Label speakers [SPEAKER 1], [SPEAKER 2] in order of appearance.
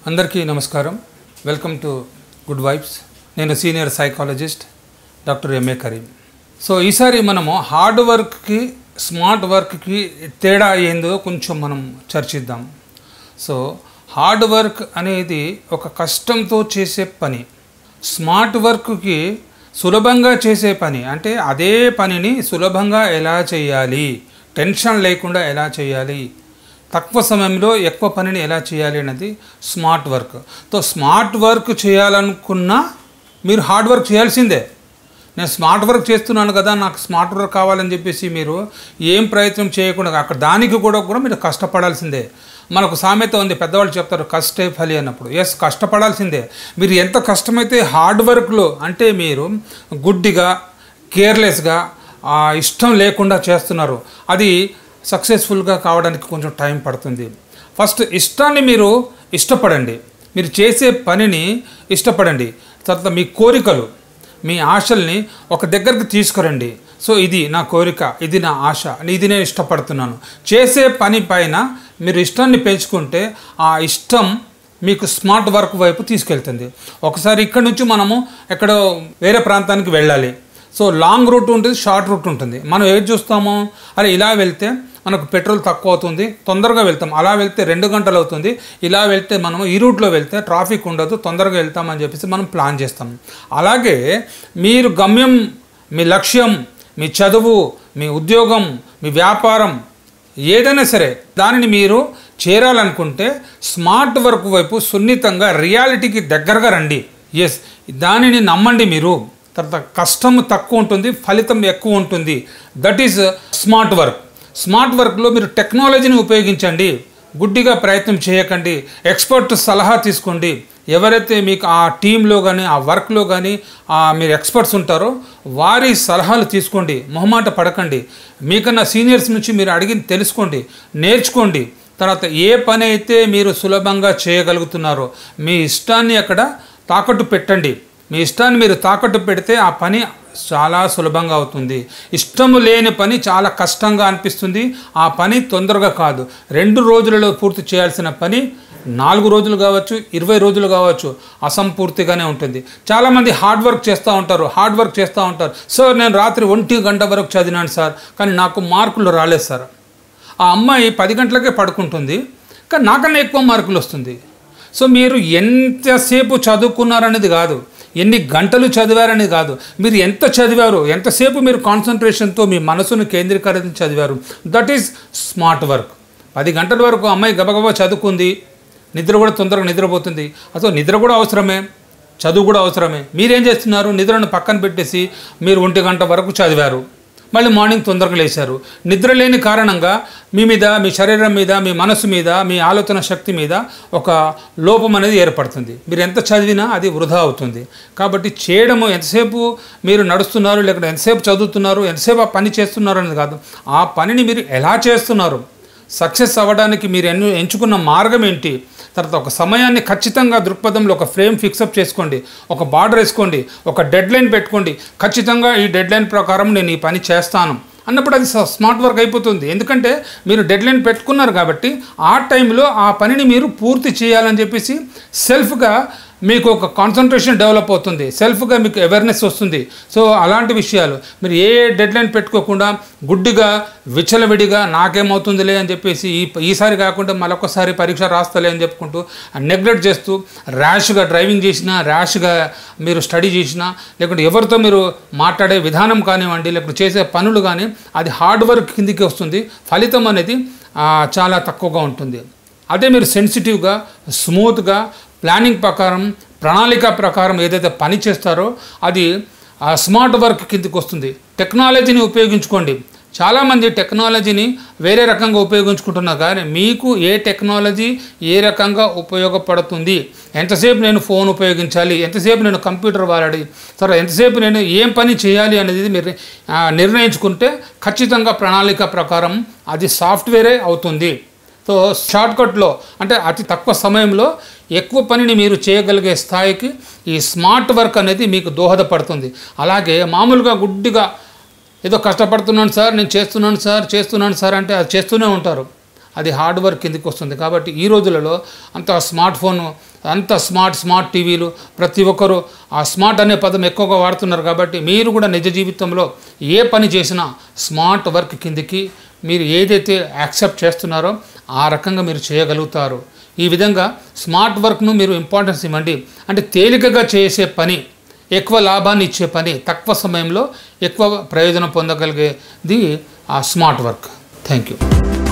[SPEAKER 1] అందరికీ నమస్కారం welcome to good vibes నేను senior psychologist doctor MA Karim so ఈసారి మనము హార్డ్ వర్క్కి స్మార్ట్ వర్క్కి తేడా ఏందో కొంచెం మనం చర్చిద్దాం సో హార్డ్ వర్క్ అనేది ఒక కష్టంతో చేసే పని స్మార్ట్ వర్క్కి సులభంగా చేసే పని అంటే అదే పనిని సులభంగా ఎలా చేయాలి టెన్షన్ లేకుండా ఎలా చేయాలి తక్కువ సమయంలో ఎక్కువ పనిని ఎలా చేయాలి అనేది smart work so smart work చేయాలనుకున్నా మీరు హార్డ్ వర్క్ చేయాల్సిందే నేను స్మార్ట్ వర్క్ చేస్తున్నాను కదా నాకు స్మార్ట్ వర్క్ కావాలని చెప్పేసి మీరు ఏం ప్రయత్నం చేయకుండా అక్కడ దానికి కూడా కూడా మీరు కష్టపడాల్సిందే మనకు సామెత ఉంది పెద్దవాళ్ళు చెప్తారు కష్టే ఫలి అన్నప్పుడు ఎస్ కష్టపడాల్సిందే మీరు ఎంత కష్టమైతే హార్డ్ వర్క్లో అంటే మీరు గుడ్డిగా కేర్లెస్గా ఆ ఇష్టం లేకుండా చేస్తున్నారు అది సక్సెస్ఫుల్గా కావడానికి కొంచెం టైం పడుతుంది ఫస్ట్ ఇష్టాన్ని మీరు ఇష్టపడండి మీరు చేసే పనిని ఇష్టపడండి తర్వాత మీ కోరికలు మీ ఆశల్ని ఒక దగ్గరికి తీసుకురండి సో ఇది నా కోరిక ఇది నా ఆశ ఇది నేను ఇష్టపడుతున్నాను చేసే పని పైన మీరు ఇష్టాన్ని పెంచుకుంటే ఆ ఇష్టం మీకు స్మార్ట్ వర్క్ వైపు తీసుకెళ్తుంది ఒకసారి ఇక్కడ నుంచి మనము ఎక్కడో వేరే ప్రాంతానికి వెళ్ళాలి సో లాంగ్ రూట్ ఉంటుంది షార్ట్ రూట్ ఉంటుంది మనం ఏది చూస్తాము అరే ఇలా వెళ్తే మనకు పెట్రోల్ తక్కువ అవుతుంది తొందరగా వెళ్తాం అలా వెళ్తే రెండు గంటలు అవుతుంది ఇలా వెళ్తే మనం ఈ రూట్లో వెళ్తే ట్రాఫిక్ ఉండదు తొందరగా వెళ్తామని చెప్పేసి మనం ప్లాన్ చేస్తాం అలాగే మీరు గమ్యం మీ లక్ష్యం మీ చదువు మీ ఉద్యోగం మీ వ్యాపారం ఏదైనా సరే దానిని మీరు చేరాలనుకుంటే స్మార్ట్ వర్క్ వైపు సున్నితంగా రియాలిటీకి దగ్గరగా రండి ఎస్ దానిని నమ్మండి మీరు తర్వాత కష్టం తక్కువ ఉంటుంది ఫలితం ఎక్కువ ఉంటుంది that is smart work smart వర్క్లో మీరు టెక్నాలజీని ఉపయోగించండి గుడ్డిగా ప్రయత్నం చేయకండి ఎక్స్పర్ట్ సలహా తీసుకోండి ఎవరైతే మీకు ఆ టీంలో కానీ ఆ వర్క్లో కానీ మీరు ఎక్స్పర్ట్స్ ఉంటారో వారి సలహాలు తీసుకోండి మొహమాట పడకండి మీకన్నా సీనియర్స్ నుంచి మీరు అడిగి తెలుసుకోండి నేర్చుకోండి తర్వాత ఏ పని అయితే మీరు సులభంగా చేయగలుగుతున్నారో మీ ఇష్టాన్ని అక్కడ తాకట్టు పెట్టండి మీ ఇష్టాన్ని మీరు తాకట్టు పెడితే ఆ పని చాలా సులభంగా అవుతుంది ఇష్టము లేని పని చాలా కష్టంగా అనిపిస్తుంది ఆ పని తొందరగా కాదు రెండు రోజులలో పూర్తి చేయాల్సిన పని నాలుగు రోజులు కావచ్చు ఇరవై రోజులు కావచ్చు అసంపూర్తిగానే ఉంటుంది చాలామంది హార్డ్ వర్క్ చేస్తూ ఉంటారు హార్డ్ వర్క్ చేస్తూ ఉంటారు సార్ నేను రాత్రి ఒంటి గంట వరకు చదివినాను సార్ కానీ నాకు మార్కులు రాలేదు సార్ ఆ అమ్మాయి పది గంటలకే పడుకుంటుంది కానీ నాకన్నా ఎక్కువ మార్కులు వస్తుంది సో మీరు ఎంతసేపు చదువుకున్నారనేది కాదు ఎన్ని గంటలు చదివారనేది కాదు మీరు ఎంత చదివారు ఎంతసేపు మీరు కాన్సన్ట్రేషన్తో మీ మనసును కేంద్రీకరించి చదివారు దట్ ఈస్ స్మార్ట్ వర్క్ పది గంటల వరకు అమ్మాయి గబగబా చదువుకుంది నిద్ర కూడా తొందరగా నిద్రపోతుంది అసలు నిద్ర కూడా అవసరమే చదువు కూడా అవసరమే మీరేం చేస్తున్నారు నిద్రను పక్కన పెట్టేసి మీరు ఒంటి గంట వరకు చదివారు మళ్ళీ మార్నింగ్ తొందరగా లేచారు నిద్ర లేని కారణంగా మీ మీద మీ శరీరం మీద మీ మనసు మీద మీ ఆలోచన శక్తి మీద ఒక లోపం అనేది ఏర్పడుతుంది మీరు ఎంత చదివినా అది వృధా అవుతుంది కాబట్టి చేయడము ఎంతసేపు మీరు నడుస్తున్నారు లేకపోతే ఎంతసేపు చదువుతున్నారు ఎంతసేపు ఆ పని చేస్తున్నారు అనేది కాదు ఆ పనిని మీరు ఎలా చేస్తున్నారు సక్సెస్ అవ్వడానికి మీరు ఎన్ను ఎంచుకున్న మార్గం ఏంటి తర్వాత ఒక సమయాన్ని ఖచ్చితంగా దృక్పథంలో ఒక ఫ్రేమ్ ఫిక్సప్ చేసుకోండి ఒక బార్డర్ వేసుకోండి ఒక డెడ్ లైన్ పెట్టుకోండి ఖచ్చితంగా ఈ డెడ్ లైన్ ప్రకారం నేను ఈ పని చేస్తాను అన్నప్పుడు అది స్మార్ట్ వర్క్ అయిపోతుంది ఎందుకంటే మీరు డెడ్ లైన్ పెట్టుకున్నారు కాబట్టి ఆ టైంలో ఆ పనిని మీరు పూర్తి చేయాలని చెప్పేసి సెల్ఫ్గా మీకు ఒక కాన్సన్ట్రేషన్ డెవలప్ అవుతుంది సెల్ఫ్గా మీకు అవేర్నెస్ వస్తుంది సో అలాంటి విషయాలు మీరు ఏ డెడ్ లైన్ పెట్టుకోకుండా గుడ్డిగా విచ్చలవిడిగా నాకేమవుతుందిలే అని చెప్పేసి ఈ ఈసారి కాకుండా మరొకసారి పరీక్ష రాస్తలే అని చెప్పుకుంటూ నెగ్లెక్ట్ చేస్తూ ర్యాష్గా డ్రైవింగ్ చేసినా ర్యాష్గా మీరు స్టడీ చేసినా లేకుంటే ఎవరితో మీరు మాట్లాడే విధానం కానివ్వండి లేకుంటే చేసే పనులు కానీ అది హార్డ్ వర్క్ కిందికి వస్తుంది ఫలితం అనేది చాలా తక్కువగా ఉంటుంది అదే మీరు సెన్సిటివ్గా స్మూత్గా ప్లానింగ్ ప్రకారం ప్రణాళిక ప్రకారం ఏదైతే పని చేస్తారో అది స్మార్ట్ వర్క్ కిందకి వస్తుంది టెక్నాలజీని ఉపయోగించుకోండి చాలామంది టెక్నాలజీని వేరే రకంగా ఉపయోగించుకుంటున్నారు కానీ మీకు ఏ టెక్నాలజీ ఏ రకంగా ఉపయోగపడుతుంది ఎంతసేపు నేను ఫోన్ ఉపయోగించాలి ఎంతసేపు నేను కంప్యూటర్ వాడాలి సరే ఎంతసేపు నేను ఏం పని చేయాలి అనేది మీరు నిర్ణయించుకుంటే ఖచ్చితంగా ప్రణాళిక ప్రకారం అది సాఫ్ట్వేరే అవుతుంది సో షార్ట్కట్లో అంటే అతి తక్కువ సమయంలో ఎక్కువ పనిని మీరు చేయగలిగే స్థాయికి ఈ స్మార్ట్ వర్క్ అనేది మీకు దోహదపడుతుంది అలాగే మామూలుగా గుడ్డిగా ఏదో కష్టపడుతున్నాను సార్ నేను చేస్తున్నాను సార్ చేస్తున్నాను సార్ అంటే అది చేస్తూనే ఉంటారు అది హార్డ్ వర్క్ కిందకి వస్తుంది కాబట్టి ఈ రోజులలో అంత స్మార్ట్ ఫోన్ అంత స్మార్ట్ స్మార్ట్ టీవీలు ప్రతి ఒక్కరూ ఆ స్మార్ట్ అనే పదం ఎక్కువగా వాడుతున్నారు కాబట్టి మీరు కూడా నిజ జీవితంలో ఏ పని చేసినా స్మార్ట్ వర్క్ కిందికి మీరు ఏదైతే యాక్సెప్ట్ చేస్తున్నారో ఆ రకంగా మీరు చేయగలుగుతారు ఈ విధంగా స్మార్ట్ వర్క్ను మీరు ఇంపార్టెన్స్ ఇవ్వండి అంటే తేలికగా చేసే పని ఎక్కువ లాభాన్ని ఇచ్చే పని తక్కువ సమయంలో ఎక్కువ ప్రయోజనం పొందగలిగేది ఆ స్మార్ట్ వర్క్ థ్యాంక్ యూ